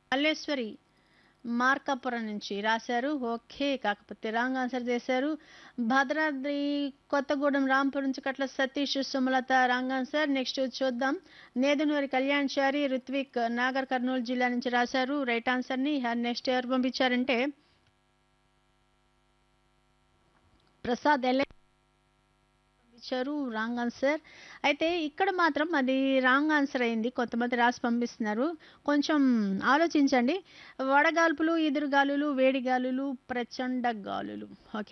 మల్లేశ్వరి మార్కాపురం నుంచి రాశారు ఓకే కాకపోతే రాంగ్ ఆన్సర్ చేశారు భద్రాద్రి కొత్తగూడెం రాంపూర్ నుంచి Katla Satish Sumalatha wrong answer next చూద్దాం నేదునూరి కళ్యాణ్ చారి రుత్విక్ నాగర్ కర్నూలు జిల్లా నుంచి రాశారు రైట్ ఆన్సర్ని నెక్స్ట్ ఎవరు పంపించారంటే ప్రసాద్ ఎల్ పంపించారు రాంగ్ ఆన్సర్ అయితే ఇక్కడ మాత్రం అది రాంగ్ ఆన్సర్ అయింది కొంతమంది రాసి పంపిస్తున్నారు కొంచెం ఆలోచించండి వడగాల్పులు ఎదురుగాలులు వేడిగాలులు ప్రచండ గాలులు ఓకే